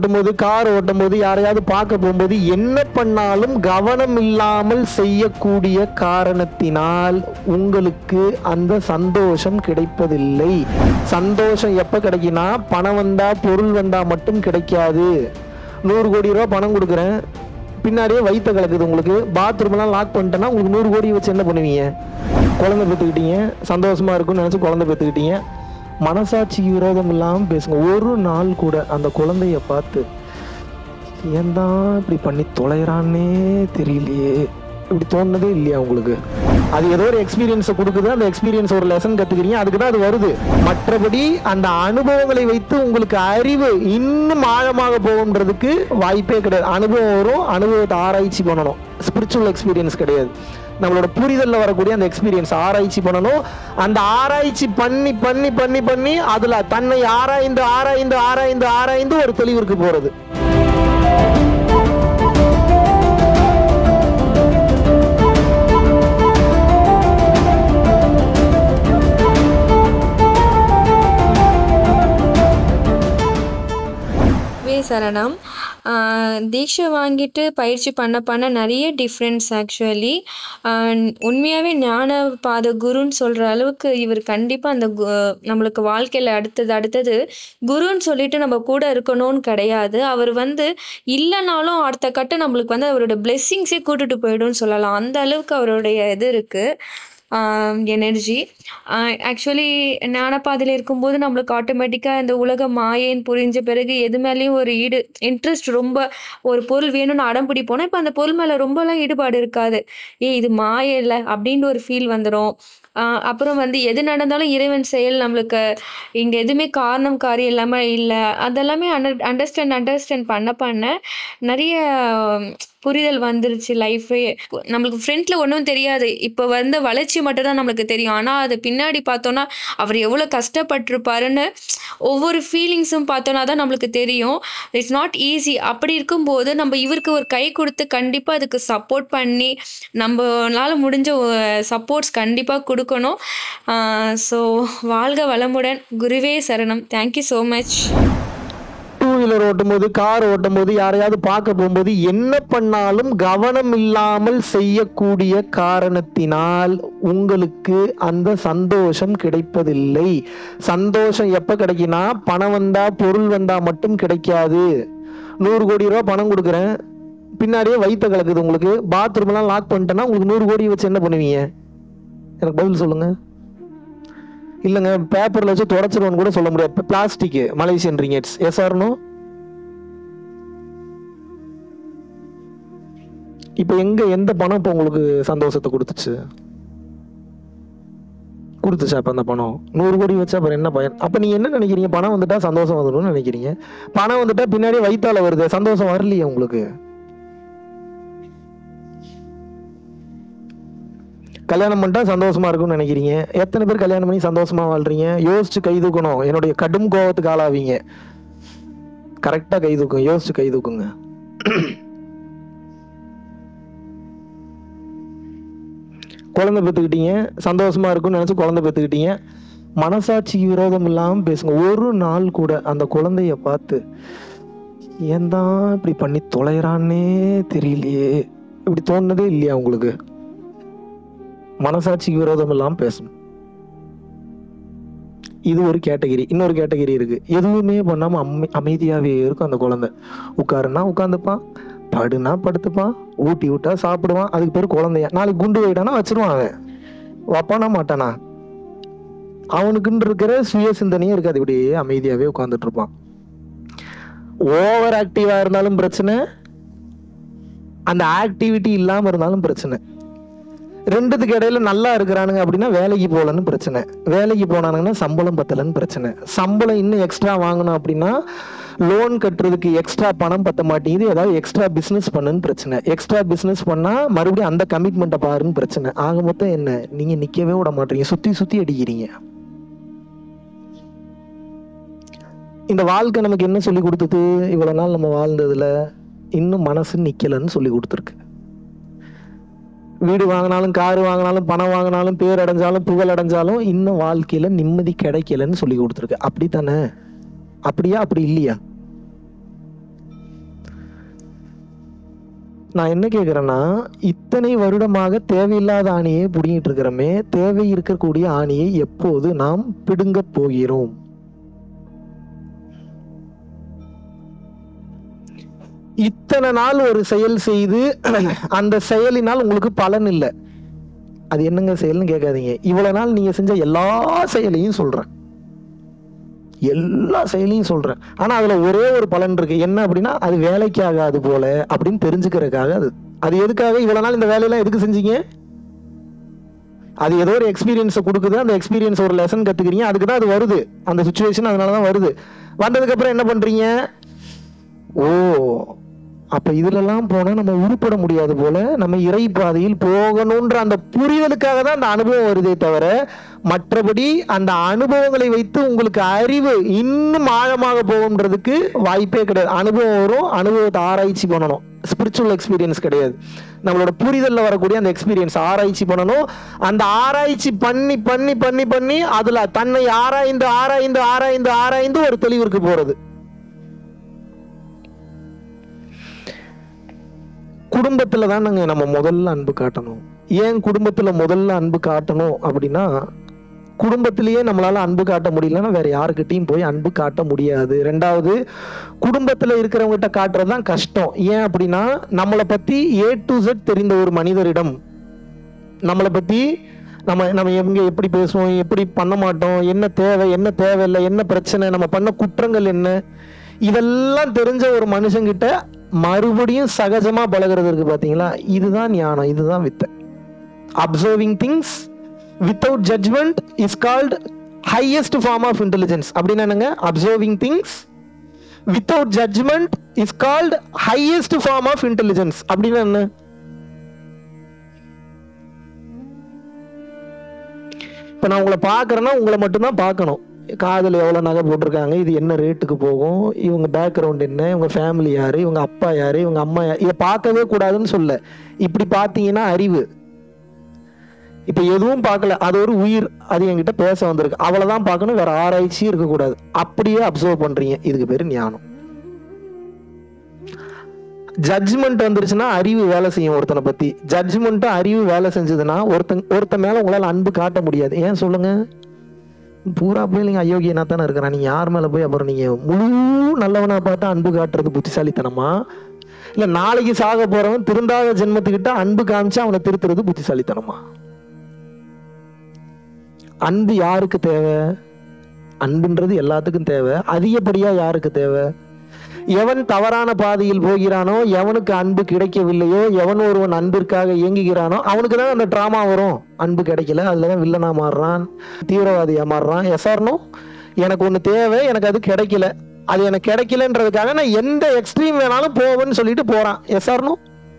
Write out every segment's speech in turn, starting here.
ஓட்டும் போது கார் ஓட்டும் போது யாரையாவது பார்க்க போகும்போது என்ன பண்ணாலும் கவனம் இல்லாமல் செய்யக்கூடிய காரணத்தினால் உங்களுக்கு அந்த சந்தோஷம் கிடைப்பதில்லை சந்தோஷம் எப்ப கிடைக்குன்னா பணம் வந்தா பொருள் வந்தா மட்டும் கிடைக்காது நூறு கோடி ரூபா பணம் கொடுக்குறேன் பின்னாடியே வயிற்ற கலக்குது உங்களுக்கு பாத்ரூம்லாம் லாக் பண்ணிட்டேன்னா உங்களுக்கு நூறு கோடி வச்சு என்ன பண்ணுவீங்க குழந்தை பெற்றுக்கிட்டீங்க சந்தோஷமா இருக்கும்னு நினச்சி குழந்தை பெற்றுக்கிட்டீங்க மனசாட்சிக்கு விரோதம் இல்லாமல் பேசுங்க ஒரு நாள் கூட அந்த குழந்தைய பார்த்து ஏன் தான் இப்படி பண்ணி தொலைகிறான்னே தெரியலையே இப்படி தோணுனதே இல்லையா உங்களுக்கு அது ஏதோ ஒரு எக்ஸ்பீரியன்ஸை கொடுக்குது அந்த எக்ஸ்பீரியன்ஸ் ஒரு லெசன் கற்றுக்கிறீங்க அதுக்கு தான் அது வருது மற்றபடி அந்த அனுபவங்களை வைத்து உங்களுக்கு அறிவு இன்னும் ஆழமாக போகுன்றதுக்கு வாய்ப்பே கிடையாது அனுபவம் வரும் அனுபவத்தை ஆராய்ச்சி பண்ணணும் ஸ்பிரிச்சுவல் எக்ஸ்பீரியன்ஸ் கிடையாது நம்மளோட புரிதல்ல வரக்கூடிய அந்த எக்ஸ்பீரியன்ஸ் ஆராய்ச்சி பண்ணணும் அந்த ஆராய்ச்சி பண்ணி பண்ணி பண்ணி பண்ணி அதுல தன்னை ஆராய்ந்து ஆராய்ந்து ஆராய்ந்து ஆராய்ந்து ஒரு தெளிவிற்கு போறது வே சரணம் ஆஹ் தீட்சை வாங்கிட்டு பயிற்சி பண்ண பண்ண நிறைய டிஃப்ரென்ஸ் ஆக்சுவலி உண்மையாகவே ஞான பாத குருன்னு சொல்கிற அளவுக்கு இவர் கண்டிப்பாக அந்த கு- நம்மளுக்கு வாழ்க்கையில் அடுத்தது அடுத்தது குருன்னு சொல்லிட்டு நம்ம கூட இருக்கணும்னு கிடையாது அவர் வந்து இல்லைனாலும் அடுத்த கட்டம் நம்மளுக்கு வந்து அவரோட பிளெஸ்ஸிங்ஸே கூட்டிட்டு போயிடும்னு சொல்லலாம் அந்த அளவுக்கு அவருடைய இது இருக்குது எனர்ஜி ஆக்சுவலி ஞானப்பாதையில் இருக்கும்போது நம்மளுக்கு ஆட்டோமேட்டிக்காக இந்த உலக மாயேன்னு புரிஞ்ச பிறகு எது மேலேயும் ஒரு ஈடு இன்ட்ரெஸ்ட் ரொம்ப ஒரு பொருள் வேணும்னு அடம் பிடிப்போனா இப்போ அந்த பொருள் மேலே ரொம்பலாம் ஈடுபாடு இருக்காது ஏ இது மாய இல்லை அப்படின்ற ஒரு ஃபீல் வந்துடும் அப்புறம் வந்து எது நடந்தாலும் இறைவன் செயல் நம்மளுக்கு இங்கே எதுவுமே காரணம் காரியம் இல்லாமல் இல்லை அதெல்லாமே அண்டர் அண்டர்ஸ்டாண்ட் அண்டர்ஸ்டாண்ட் பண்ண பண்ண நிறைய உம், புரிதல் வந்துருச்சு லைஃபே நம்மளுக்கு ஃப்ரண்ட்ல ஒன்றும் தெரியாது இப்போ வந்த வளர்ச்சி மட்டும்தான் நம்மளுக்கு தெரியும் ஆனால் அது பின்னாடி பார்த்தோன்னா அவர் எவ்வளோ கஷ்டப்பட்டிருப்பாருன்னு ஒவ்வொரு ஃபீலிங்ஸும் பார்த்தோன்னா தான் நம்மளுக்கு தெரியும் இட்ஸ் நாட் ஈஸி அப்படி இருக்கும்போது நம்ம இவருக்கு ஒரு கை கொடுத்து கண்டிப்பாக அதுக்கு சப்போர்ட் பண்ணி நம்மளால முடிஞ்ச சப்போர்ட்ஸ் கண்டிப்பாக கொடுக்கணும் ஸோ வாழ்க வளமுடன் குருவே சரணம் thank you so much two wheeler ஓட்டும் போது கார் ஓட்டும் போது யாரையாவது பார்க்க போகும்போது என்ன பண்ணாலும் கவனம் இல்லாமல் செய்யக்கூடிய காரணத்தினால் உங்களுக்கு அந்த சந்தோஷம் கிடைப்பதில்லை சந்தோஷம் எப்ப கிடைக்குன்னா பணம் வந்தா பொருள் வந்தா மட்டும் கிடைக்காது நூறு கோடி ரூபா பணம் கொடுக்குறேன் பின்னாடியே வயிற்ற கலக்குது உங்களுக்கு பாத்ரூம்லாம் லாக் பண்ணிட்டேன்னா உங்களுக்கு நூறு கோடி வச்சு என்ன பண்ணுவீங்க எனக்கு பதில் சொல்லுங்க இல்லைங்க பேப்பரில் வச்சு தொடச்சிருவோன்னு கூட சொல்ல முடியாது பிளாஸ்டிக் மலேசியன் ரிங்கெட்ஸ் எஸ் ஆர்னோ இப்போ எங்க எந்த பணம் இப்போ உங்களுக்கு சந்தோஷத்தை கொடுத்துச்சு கொடுத்துச்சா இப்போ அந்த பணம் நூறு கோடி வச்சா அப்புறம் என்ன பயன் அப்போ நீங்க என்ன நினைக்கிறீங்க பணம் வந்துட்டா சந்தோஷம் வந்துடும்னு நினைக்கிறீங்க பணம் வந்துட்டா பின்னாடி வயித்தால வருது சந்தோஷம் வரலையே உங்களுக்கு கல்யாணம் பண்ணிட்டா சந்தோஷமா இருக்கும்னு நினைக்கிறீங்க எத்தனை பேர் கல்யாணம் பண்ணி சந்தோஷமா வாழ்றீங்க யோசிச்சு கை தூக்கணும் என்னுடைய கடும் கோபத்துக்கு ஆளாவீங்க கரெக்டா கை தூக்கும் யோசிச்சு கை தூக்குங்க குழந்தை பெற்றுக்கிட்டீங்க சந்தோஷமா இருக்கும்னு நினைச்சு குழந்தை பெற்றுக்கிட்டீங்க மனசாட்சிக்கு விரோதம் இல்லாமல் பேசுங்க ஒரு நாள் கூட அந்த குழந்தைய பார்த்து ஏன் தான் இப்படி பண்ணி தொலைகிறான்னே தெரியலையே இப்படி தோணுனதே இல்லையா உங்களுக்கு மனசாட்சிக்கு விரோதம் இல்லாமல் பேசணும் இது ஒரு கேட்டகிரி இன்னொரு கேட்டகிரி இருக்கு எதுவுமே பண்ணாம அமை அமைதியாவே இருக்கும் அந்த குழந்தை உட்காருனா உட்காந்துப்பான் படுனா படுத்துப்பான் ஊட்டி விட்டா சாப்பிடுவான் அதுக்கு பேர் குழந்தையா நாளைக்கு குண்டு வைடானா வச்சிருவான் அவன் வைப்பானா மாட்டானா அவனுக்குன்னு இருக்கிற சுய சிந்தனையே இருக்காது இப்படியே அமைதியாவே உட்காந்துட்டு இருப்பான் ஓவர் ஆக்டிவா இருந்தாலும் பிரச்சனை அந்த ஆக்டிவிட்டி இல்லாம இருந்தாலும் பிரச்சனை ரெண்டுத்துக்கு இடையில நல்லா இருக்கிறானுங்க அப்படின்னா வேலைக்கு போகலன்னு பிரச்சனை வேலைக்கு போனானுங்கன்னா சம்பளம் பத்தலன்னு பிரச்சனை சம்பளம் இன்னும் எக்ஸ்ட்ரா வாங்கணும் அப்படின்னா லோன் கட்டுறதுக்கு எக்ஸ்ட்ரா பணம் பத்த மாட்டேங்குது ஏதாவது எக்ஸ்ட்ரா பிஸ்னஸ் பண்ணுன்னு பிரச்சனை எக்ஸ்ட்ரா பிஸ்னஸ் பண்ணா மறுபடியும் அந்த கமிட்மெண்ட்டை பாருன்னு பிரச்சனை ஆக மொத்தம் என்ன நீங்க நிக்கவே விட மாட்டீங்க சுத்தி சுத்தி அடிக்கிறீங்க இந்த வாழ்க்கை நமக்கு என்ன சொல்லி கொடுத்தது இவ்வளவு நாள் நம்ம வாழ்ந்ததுல இன்னும் மனசு நிக்கலன்னு சொல்லி கொடுத்துருக்கு வீடு வாங்கினாலும் கார் வாங்கினாலும் பணம் வாங்கினாலும் பேர் அடைஞ்சாலும் புகழ் அடைஞ்சாலும் இன்னும் வாழ்க்கையில நிம்மதி கிடைக்கலன்னு சொல்லி கொடுத்துருக்கு அப்படித்தானே அப்படியா அப்படி இல்லையா நான் என்ன கேட்குறேன்னா இத்தனை வருடமாக தேவையில்லாத ஆணியை பிடிங்கிட்டு இருக்கிறோமே தேவை இருக்கக்கூடிய ஆணியை எப்போது நாம் பிடுங்கப் போகிறோம் இத்தனை நாள் ஒரு செயல் செய்து அந்த செயலினால் உங்களுக்கு பலன் இல்லை அது என்னங்க செயல்னு கேட்காதீங்க இவ்வளவு நாள் நீங்க செஞ்ச எல்லா செயலையும் சொல்றேன் எல்லா செயலையும் சொல்றேன் ஆனா அதுல ஒரே ஒரு பலன் இருக்கு என்ன அப்படின்னா அது வேலைக்கு ஆகாது போல அப்படின்னு தெரிஞ்சுக்கிறதுக்காக அது அது எதுக்காக இவ்வளவு நாள் இந்த வேலையெல்லாம் எதுக்கு செஞ்சீங்க அது ஏதோ ஒரு எக்ஸ்பீரியன்ஸை கொடுக்குது அந்த எக்ஸ்பீரியன்ஸ் ஒரு லெசன் கத்துக்கிறீங்க அதுக்கு தான் அது வருது அந்த சுச்சுவேஷன் அதனால தான் வருது வந்ததுக்கு அப்புறம் என்ன பண்றீங்க ஓ அப்ப இதுலலாம் போனா நம்ம உருப்பட முடியாது போல நம்ம இறை பாதையில் போகணுன்ற அந்த புரிதலுக்காக தான் அந்த அனுபவம் வருதே தவிர மற்றபடி அந்த அனுபவங்களை வைத்து உங்களுக்கு அறிவு இன்னும் ஆழமாக போகுன்றதுக்கு வாய்ப்பே கிடையாது அனுபவம் வரும் அனுபவத்தை ஆராய்ச்சி பண்ணணும் ஸ்பிரிச்சுவல் எக்ஸ்பீரியன்ஸ் கிடையாது நம்மளோட புரிதல்ல வரக்கூடிய அந்த எக்ஸ்பீரியன்ஸ் ஆராய்ச்சி பண்ணணும் அந்த ஆராய்ச்சி பண்ணி பண்ணி பண்ணி பண்ணி அதுல தன்னை ஆராய்ந்து ஆராய்ந்து ஆராய்ந்து ஆராய்ந்து ஒரு தெளிவிற்கு போறது குடும்பத்துல தான் நாங்க நம்ம முதல்ல அன்பு காட்டணும் ஏன் குடும்பத்துல முதல்ல அன்பு காட்டணும் அப்படின்னா குடும்பத்திலேயே நம்மளால அன்பு காட்ட முடியலன்னா வேற யாருக்கிட்டையும் போய் அன்பு காட்ட முடியாது ரெண்டாவது குடும்பத்துல இருக்கிறவங்ககிட்ட காட்டுறது தான் கஷ்டம் ஏன் அப்படின்னா நம்மளை பத்தி ஏ டு Z தெரிந்த ஒரு மனிதரிடம் நம்மளை பத்தி நம்ம நம்ம எங்க எப்படி பேசுவோம் எப்படி பண்ண மாட்டோம் என்ன தேவை என்ன தேவையில்லை என்ன பிரச்சனை நம்ம பண்ண குற்றங்கள் என்ன இதெல்லாம் தெரிஞ்ச ஒரு மனுஷங்கிட்ட மறுபடியும் சகஜமா பழகுறது இருக்கு பாத்தீங்களா இதுதான் ஞானம் இதுதான் வித்தை observing things without judgment is called highest form of intelligence அப்படின்னு என்னங்க observing things without judgment is called highest form of intelligence அப்படின்னு என்ன இப்போ நான் உங்களை பார்க்குறேன்னா உங்களை மட்டும்தான் பார்க்கணும் காதில் எவ்வளோ நகை போட்டிருக்காங்க இது என்ன ரேட்டுக்கு போகும் இவங்க பேக்ரவுண்ட் என்ன இவங்க ஃபேமிலி யார் இவங்க அப்பா யார் இவங்க அம்மா யார் இதை பார்க்கவே கூடாதுன்னு சொல்ல இப்படி பார்த்தீங்கன்னா அறிவு இப்போ எதுவும் பார்க்கல அது ஒரு உயிர் அது என்கிட்ட பேச வந்திருக்கு அவ்வளோதான் பார்க்கணும் வேற ஆராய்ச்சி இருக்கக்கூடாது அப்படியே அப்சர்வ் பண்ணுறீங்க இதுக்கு பேர் ஞானம் ஜட்ஜ்மெண்ட் வந்துருச்சுன்னா அறிவு வேலை செய்யும் ஒருத்தனை பத்தி ஜட்ஜ்மெண்ட்டும் அறிவு வேலை செஞ்சதுன்னா ஒருத்தன் ஒருத்தன் மேல உங்களால அன்பு காட்ட முடியாது ஏன் சொல்லுங்க பூரா பிள்ளைங்க அயோக்கியனா தானே இருக்கிறான் நீங்க யார் மேல போய் அப்புறம் நீங்க முழு நல்லவனா பார்த்தா அன்பு காட்டுறது புத்திசாலித்தனமா இல்ல நாளைக்கு சாக போறவன் திருந்தாத ஜென்மத்துக்கிட்ட அன்பு காமிச்சு அவனை திருத்துறது புத்திசாலித்தனமா அன்பு யாருக்கு தேவை அன்புன்றது எல்லாத்துக்கும் தேவை அதிகப்படியா யாருக்கு தேவை எவன் தவறான பாதையில் போகிறானோ எவனுக்கு அன்பு கிடைக்கவில்லையோ எவன் ஒருவன் அன்பிற்காக இயங்குகிறானோ அவனுக்கு தான் அந்த ட்ராமா வரும் அன்பு கிடைக்கல அதுல தான் வில்லனா மாறுறான் தீவிரவாதியா மாறுறான் எஸ்ஆர்னோ எனக்கு ஒன்று தேவை எனக்கு அது கிடைக்கல அது எனக்கு கிடைக்கலன்றதுக்காக நான் எந்த எக்ஸ்ட்ரீம் வேணாலும் போவேன்னு சொல்லிட்டு போறான் எஸ்ஆர்னோ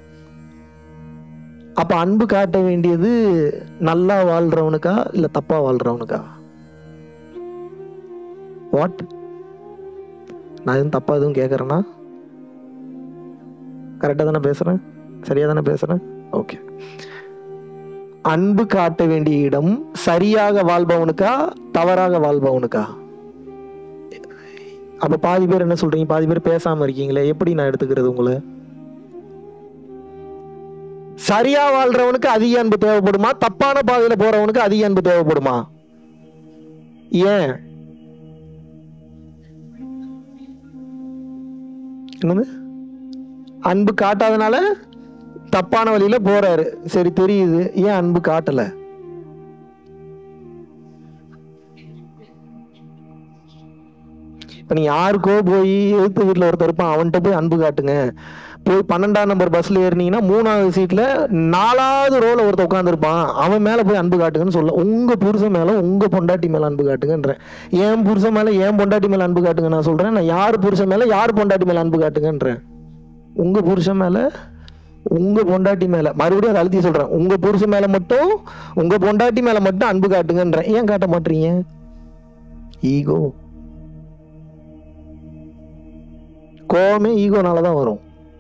அப்ப அன்பு காட்ட வேண்டியது நல்லா வாழ்றவனுக்கா இல்ல தப்பா வாழ்றவனுக்கா வாட் நான் எதுவும் தப்பா எதுவும் கேட்குறேன்னா கரெக்டாக தானே பேசுறேன் சரியா தானே பேசுறேன் ஓகே அன்பு காட்ட வேண்டிய இடம் சரியாக வாழ்பவனுக்கா தவறாக வாழ்பவனுக்கா அப்ப பாதி பேர் என்ன சொல்றீங்க பாதி பேர் பேசாம இருக்கீங்களே எப்படி நான் எடுத்துக்கிறது உங்களை சரியா வாழ்றவனுக்கு அதிக அன்பு தேவைப்படுமா தப்பான பாதையில போறவனுக்கு அதிக அன்பு தேவைப்படுமா ஏன் என்னது அன்பு காட்டாதனால தப்பான வழியில போறாரு சரி தெரியுது ஏன் அன்பு காட்டல இப்ப நீ யாருக்கோ போய் எழுத்து வீட்டுல ஒருத்தர் இருப்பான் அவன்கிட்ட போய் அன்பு காட்டுங்க போய் பன்னெண்டாம் நம்பர் பஸ்ல ஏறினீங்கன்னா மூணாவது சீட்ல நாலாவது ரோல ஒருத்தர் உட்காந்துருப்பான் அவன் மேல போய் அன்பு காட்டுங்கன்னு சொல்ல உங்க புருஷன் மேல உங்க பொண்டாட்டி மேல அன்பு காட்டுங்கன்றேன் என் புருஷன் மேல என் பொண்டாட்டி மேல அன்பு காட்டுங்க நான் சொல்றேன் நான் யார் புருஷன் மேல யார் பொண்டாட்டி மேல அன்பு காட்டுங்கன்றேன் உங்க புருஷன் மேல உங்க பொண்டாட்டி மேல மறுபடியும் அதை அழுத்தி சொல்றேன் உங்க புருஷன் மேல மட்டும் உங்க பொண்டாட்டி மேல மட்டும் அன்பு காட்டுங்கன்றேன் ஏன் காட்ட மாட்டீங்க ஈகோ கோவமே ஈகோனால தான் வரும்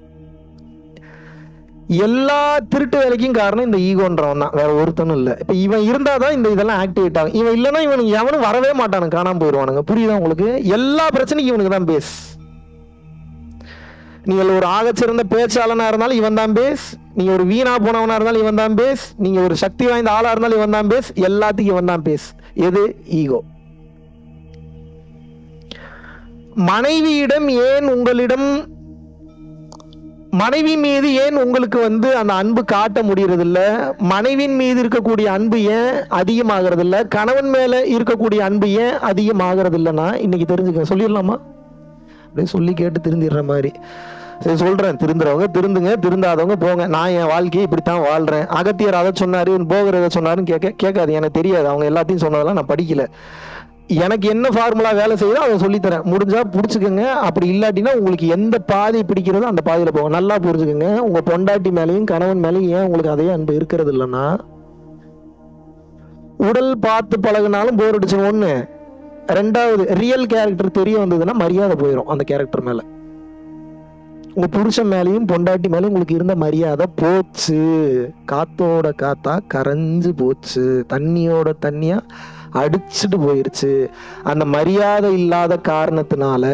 எல்லா திருட்டு வேலைக்கும் காரணம் இந்த ஈகோன்றவன் தான் வேற ஒருத்தனும் இல்ல இப்ப இவன் இருந்தாதான் இந்த இதெல்லாம் ஆக்டிவேட் ஆகும் இவன் இல்லைன்னா இவனுக்கு எவனும் வரவே மாட்டானுங்க காணாம போயிடுவானுங்க புரியுதா உங்களுக்கு எல்லா பிரச்சனைக்கும் இவனுக்கு தான் பேஸ் நீங்கள் ஒரு ஆகச்சிறந்த பேச்சாளனா இருந்தாலும் இவன் தான் பேஸ் நீங்க ஒரு வீணா போனவனா இருந்தாலும் இவன் தான் பேஸ் நீங்க ஒரு சக்தி வாய்ந்த ஆளா இருந்தாலும் இவன் தான் பேஸ் எல்லாத்துக்கும் இவன் தான் பேஸ் எது ஈகோ மனைவியிடம் ஏன் உங்களிடம் மனைவி மீது ஏன் உங்களுக்கு வந்து அந்த அன்பு காட்ட முடியறது இல்ல மனைவியின் மீது இருக்கக்கூடிய அன்பு ஏன் அதிகமாகிறது இல்ல கணவன் மேல இருக்கக்கூடிய அன்பு ஏன் அதிகமாகிறது இல்லைன்னா இன்னைக்கு தெரிஞ்சுக்க சொல்லிடலாமா அப்படியே சொல்லி கேட்டு திருந்திடுற மாதிரி சரி சொல்றேன் திருந்துறவங்க திருந்துங்க திருந்தாதவங்க போங்க நான் என் வாழ்க்கையை இப்படித்தான் வாழ்றேன் அகத்தியர் அதை சொன்னாரு இவன் போகர் எதை சொன்னாருன்னு கேட்க கேட்காது எனக்கு தெரியாது அவங்க எல்லாத்தையும் சொன்னதெல்லாம் நான் படிக்கல எனக்கு என்ன ஃபார்முலா வேலை செய்யுதோ அதை சொல்லித்தரேன் முடிஞ்சா பிடிச்சிக்கோங்க அப்படி இல்லாட்டினா உங்களுக்கு எந்த பாதை பிடிக்கிறதோ அந்த பாதையில போங்க நல்லா புரிஞ்சுக்கோங்க உங்க பொண்டாட்டி மேலேயும் கணவன் மேலேயும் ஏன் உங்களுக்கு அதே அன்பு இருக்கிறது இல்லைன்னா உடல் பார்த்து பழகுனாலும் போர் அடிச்சிடும் ஒண்ணு ரெண்டாவது ரியல் கேரக்டர் தெரிய வந்ததுன்னா மரியாதை போயிடும் அந்த கேரக்டர் மேல உங்க புருஷன் மேலேயும் பொண்டாட்டி மேலேயும் உங்களுக்கு இருந்த மரியாதை போச்சு காத்தோட காத்தா கரைஞ்சு போச்சு தண்ணியோட தண்ணியா அடிச்சுட்டு போயிருச்சு அந்த மரியாதை இல்லாத காரணத்தினால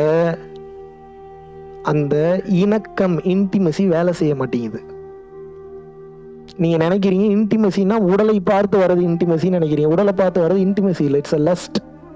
அந்த இணக்கம் இன்டிமசி வேலை செய்ய மாட்டேங்குது நீங்க நினைக்கிறீங்க இன்டிமசினா உடலை பார்த்து வர்றது இன்டிமசின்னு நினைக்கிறீங்க உடலை பார்த்து வர்றது இன்டிமசி இல்லை இட்ஸ் அ லஸ்ட்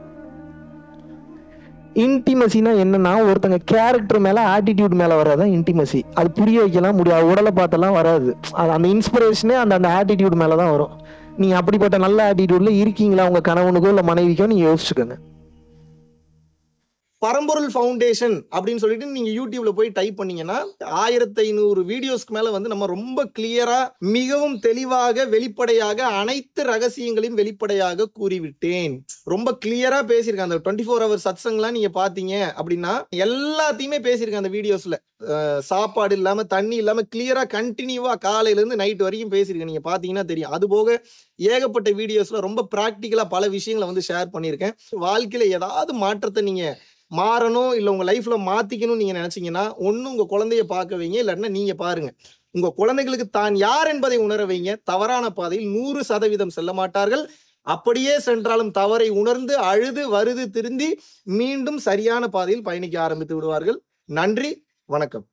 இன்டிமசினா என்னன்னா ஒருத்தங்க கேரக்டர் மேல ஆட்டிடியூட் மேல வர்றதான் இன்டிமசி அது புரிய வைக்கலாம் முடியாது உடலை பார்த்தெல்லாம் வராது அது அந்த இன்ஸ்பிரேஷனே அந்த அந்த ஆட்டிடியூட் மேல தான் வரும் நீங்க அப்படிப்பட்ட நல்ல ஆட்டிடியூட்ல இருக்கீங்களா உங்க கணவனுக்கோ இல்ல மனைவிக்கோ நீங்க யோசிச்சுக்கோங்க பரம்பொருள் ஃபவுண்டேஷன் அப்படின்னு சொல்லிட்டு நீங்க யூடியூப்ல போய் டைப் பண்ணீங்கன்னா ஆயிரத்தி ஐநூறு வீடியோஸ்க்கு மேல வந்து நம்ம ரொம்ப கிளியரா மிகவும் தெளிவாக வெளிப்படையாக அனைத்து ரகசியங்களையும் வெளிப்படையாக கூறிவிட்டேன் ரொம்ப கிளியரா பேசியிருக்கேன் அந்த டுவெண்ட்டி ஃபோர் ஹவர் சத்சங்லாம் நீங்க பாத்தீங்க அப்படின்னா எல்லாத்தையுமே பேசியிருக்கேன் அந்த வீடியோஸ்ல அஹ் சாப்பாடு இல்லாம தண்ணி இல்லாம கிளியரா கண்டினியூவா காலையில இருந்து நைட் வரைக்கும் பேசியிருக்கேன் நீங்க பாத்தீங்கன்னா தெரியும் அது போக ஏகப்பட்ட வீடியோஸ்ல ரொம்ப பிராக்டிக்கலா பல விஷயங்களை வந்து ஷேர் பண்ணியிருக்கேன் வாழ்க்கையில ஏதாவது மாற்றத்தை நீங்க மாறணும் இல்ல உங்க லைஃப்ல மாத்திக்கணும்னு நீங்க நினைச்சீங்கன்னா ஒண்ணு உங்க குழந்தைய பார்க்க வைங்க இல்லைன்னா நீங்க பாருங்க உங்க குழந்தைகளுக்கு தான் யார் என்பதை உணர வைங்க தவறான பாதையில் நூறு சதவீதம் செல்ல மாட்டார்கள் அப்படியே சென்றாலும் தவறை உணர்ந்து அழுது வருது திருந்தி மீண்டும் சரியான பாதையில் பயணிக்க ஆரம்பித்து விடுவார்கள் நன்றி வணக்கம்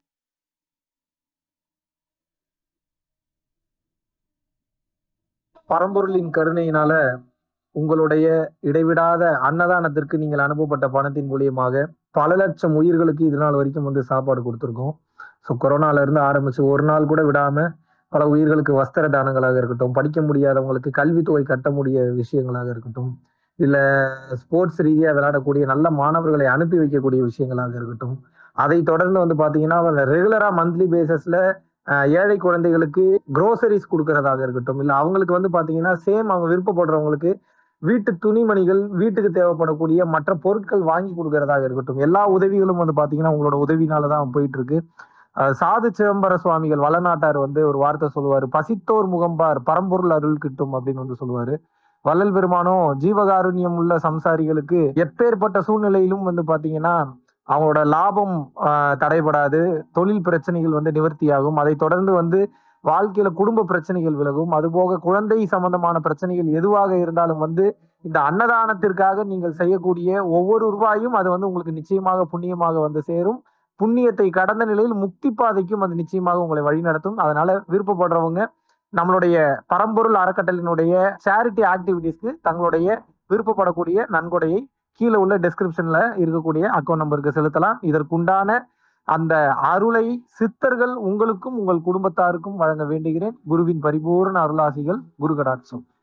பரம்பொருளின் கருணையினால உங்களுடைய இடைவிடாத அன்னதானத்திற்கு நீங்கள் அனுப்பப்பட்ட பணத்தின் மூலியமாக பல லட்சம் உயிர்களுக்கு இது நாள் வரைக்கும் வந்து சாப்பாடு கொடுத்துருக்கோம் ஸோ கொரோனால இருந்து ஆரம்பிச்சு ஒரு நாள் கூட விடாம பல உயிர்களுக்கு வஸ்திர தானங்களாக இருக்கட்டும் படிக்க முடியாதவங்களுக்கு கல்வித்தொகை கட்ட முடிய விஷயங்களாக இருக்கட்டும் இல்ல ஸ்போர்ட்ஸ் ரீதியா விளையாடக்கூடிய நல்ல மாணவர்களை அனுப்பி வைக்கக்கூடிய விஷயங்களாக இருக்கட்டும் அதை தொடர்ந்து வந்து பாத்தீங்கன்னா ரெகுலரா மந்த்லி பேசிஸ்ல ஏழை குழந்தைகளுக்கு க்ரோசரிஸ் கொடுக்கறதாக இருக்கட்டும் இல்ல அவங்களுக்கு வந்து பாத்தீங்கன்னா சேம் அவங்க விருப்பப்படுறவங்களுக்கு வீட்டு துணிமணிகள் வீட்டுக்கு தேவைப்படக்கூடிய மற்ற பொருட்கள் வாங்கி கொடுக்கறதாக இருக்கட்டும் எல்லா உதவிகளும் வந்து பாத்தீங்கன்னா உங்களோட உதவினாலதான் போயிட்டு இருக்கு அஹ் சாது சிதம்பர சுவாமிகள் வளநாட்டார் வந்து ஒரு வார்த்தை சொல்லுவாரு பசித்தோர் முகம்பார் பரம்பொருள் அருள் கிட்டும் அப்படின்னு வந்து சொல்லுவாரு வள்ளல் பெருமானும் ஜீவகாருண்யம் உள்ள சம்சாரிகளுக்கு எப்பேற்பட்ட சூழ்நிலையிலும் வந்து பாத்தீங்கன்னா அவங்களோட லாபம் ஆஹ், தடைபடாது தொழில் பிரச்சனைகள் வந்து நிவர்த்தியாகும் அதை தொடர்ந்து வந்து வாழ்க்கையில குடும்ப பிரச்சனைகள் விலகும் அதுபோக குழந்தை சம்பந்தமான பிரச்சனைகள் எதுவாக இருந்தாலும் வந்து இந்த அன்னதானத்திற்காக நீங்கள் செய்யக்கூடிய ஒவ்வொரு ரூபாயும் அது வந்து உங்களுக்கு நிச்சயமாக புண்ணியமாக வந்து சேரும் புண்ணியத்தை கடந்த நிலையில் முக்தி பாதைக்கும் அது நிச்சயமாக உங்களை வழிநடத்தும் அதனால விருப்பப்படுறவங்க நம்மளுடைய பரம்பொருள் அறக்கட்டளையினுடைய சேரிட்டி ஆக்டிவிட்டீஸ்க்கு தங்களுடைய விருப்பப்படக்கூடிய நன்கொடையை கீழே உள்ள டெஸ்கிரிப்ஷன்ல இருக்கக்கூடிய அக்கௌண்ட் நம்பருக்கு செலுத்தலாம் இதற்குண்டான அந்த அருளை சித்தர்கள் உங்களுக்கும் உங்கள் குடும்பத்தாருக்கும் வழங்க வேண்டுகிறேன் குருவின் பரிபூர்ண அருளாசிகள் குரு கடாட்சம்